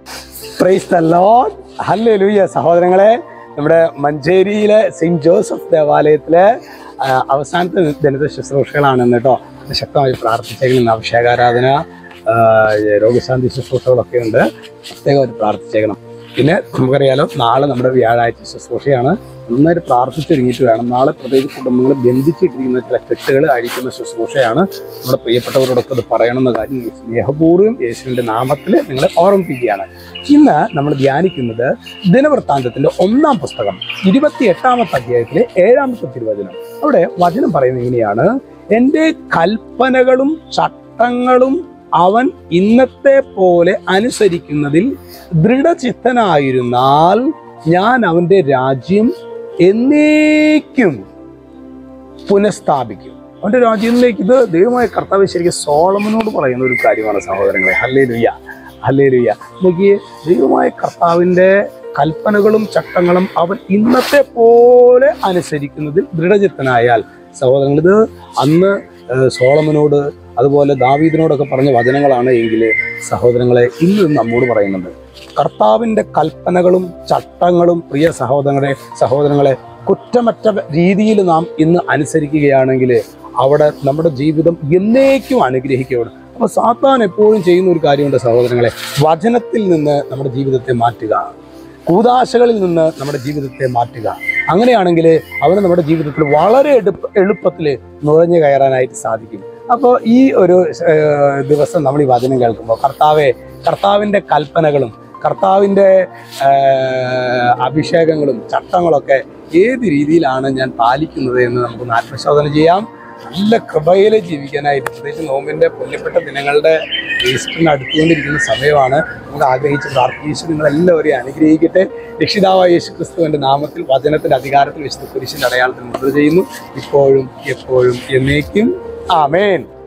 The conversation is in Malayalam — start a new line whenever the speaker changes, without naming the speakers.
പ്രൈസ് ദ ലോർഡ് ഹല്ലേലൂയ സഹോദരങ്ങളെ നമ്മുടെ മഞ്ചേരിയിലെ സെയിന്റ് ജോസഫ് ദേവാലയത്തിലെ ആ, അവസാനത്തെ ദലിത ശുശ്രൂഷകളാണ് ഇന്ന് കേട്ടോ ശക്തമായി പ്രാർത്ഥിച്ചേക്കണം അഭിഷേകാരാധന ആ, രോഗശാന്തി ശുശ്രൂഷകളൊക്കെ ഉണ്ട് പ്രത്യേകമായിട്ട് പ്രാർത്ഥിച്ചേക്കണം പിന്നെ നമുക്കറിയാലോ നാളെ നമ്മുടെ വ്യാഴാഴ്ച ശുശ്രൂഷയാണ് നന്നായിട്ട് പ്രാർത്ഥിച്ചൊരുങ്ങിയിട്ട് വേണം നാളെ പ്രത്യേകിച്ച് കുടുംബങ്ങൾ ബന്ധിച്ചിട്ടിരിക്കുന്ന ചില കെട്ടുകൾ അഴിക്കുന്ന ശുശ്രൂഷയാണ് നമ്മുടെ പ്രിയപ്പെട്ടവരോടൊക്കെ ഇത് പറയണമെന്ന കാര്യം സ്നേഹപൂർവ്വം യേശുവിൻ്റെ നാമത്തിൽ നിങ്ങളെ ഓർമ്മിപ്പിക്കുകയാണ് ഇന്ന് നമ്മൾ ധ്യാനിക്കുന്നത് ദിനവൃത്താന്തത്തിന്റെ ഒന്നാം പുസ്തകം ഇരുപത്തി എട്ടാമത്തെ അധ്യായത്തിലെ ഏഴാമത്തെ തിരുവചനം അവിടെ വചനം പറയുന്നത് ഇങ്ങനെയാണ് എൻ്റെ കൽപ്പനകളും ചട്ടങ്ങളും അവൻ ഇന്നത്തെ പോലെ അനുസരിക്കുന്നതിൽ ദൃഢചിത്തനായിരുന്നാൽ ഞാൻ അവന്റെ രാജ്യം എന്നേക്കും പുനഃസ്ഥാപിക്കും അവന്റെ രാജ്യത്തിലേക്ക് ഇത് ദൈവമായ കർത്താവ് ശരിക്കും സോളമനോട് പറയുന്ന ഒരു കാര്യമാണ് സഹോദരങ്ങളെ ഹല്ലേ ലുയ്യ ഹല്ലേ ലുയ്യ നോക്കിയേ ദൈവമായ കർത്താവിന്റെ കൽപ്പനകളും ചട്ടങ്ങളും അവൻ ഇന്നത്തെ പോലെ അനുസരിക്കുന്നതിൽ ദൃഢചിത്തനായാൽ സഹോദരങ്ങൾ ഇത് അന്ന് ഏഹ്, സോളമനോട് അതുപോലെ ദാവീദിനോടൊക്കെ പറഞ്ഞ വചനങ്ങളാണ് എങ്കിൽ സഹോദരങ്ങളെ ഇന്ന് നമ്മോട് പറയുന്നുണ്ട് കർത്താവിന്റെ കൽപ്പനകളും ചട്ടങ്ങളും പ്രിയ സഹോദരങ്ങളെ സഹോദരങ്ങളെ കുറ്റമറ്റ രീതിയിൽ നാം ഇന്ന് അനുസരിക്കുകയാണെങ്കിൽ അവിടെ നമ്മുടെ ജീവിതം എന്നേക്കും അനുഗ്രഹിക്കുകയാണ് അപ്പൊ സാത്താൻ എപ്പോഴും ചെയ്യുന്ന ഒരു കാര്യമുണ്ട് സഹോദരങ്ങളെ വചനത്തിൽ നിന്ന് നമ്മുടെ ജീവിതത്തെ മാറ്റുക കൂതാശകളിൽ നിന്ന് നമ്മുടെ ജീവിതത്തെ മാറ്റുക അങ്ങനെയാണെങ്കിൽ അവന് നമ്മുടെ ജീവിതത്തിൽ വളരെ എടുപ്പ എളുപ്പത്തിൽ നുഴഞ്ഞു കയറാനായിട്ട് സാധിക്കും അപ്പോൾ ഈ ഒരു ഏഹ്, ദിവസം നമ്മൾ ഈ വചനം കേൾക്കുമ്പോൾ കർത്താവെ കർത്താവിൻ്റെ കൽപ്പനകളും കർത്താവിൻ്റെ ഏഹ്, അഭിഷേകങ്ങളും ചട്ടങ്ങളൊക്കെ ഏത് രീതിയിലാണ് ഞാൻ പാലിക്കുന്നത് എന്ന് നമുക്കൊന്ന് ആത്മശോധന ചെയ്യാം നല്ല കൃപയിൽ ജീവിക്കാനായിട്ട് പ്രത്യേകിച്ച് നോമ്പിന്റെ പുണ്യപ്പെട്ട ദിനങ്ങളുടെ ഈസ്റ്ററിന് അടുത്തുകൊണ്ടിരിക്കുന്ന സമയമാണ് നമുക്ക് ആഗ്രഹിച്ച് പ്രാർത്ഥിച്ചു നിങ്ങൾ എല്ലാവരെയും അനുഗ്രഹിക്കട്ടെ രക്ഷിതാവായ യേശു ക്രിസ്തുവിന്റെ നാമത്തിൽ വചനത്തിന്റെ അധികാരത്തിൽ വിശുദ്ധ കുരിശിന്റെ അടയാളത്തിൽ മുദ്ര ചെയ്യുന്നു ഇപ്പോഴും എപ്പോഴും എന്നേക്കും ആമേൻ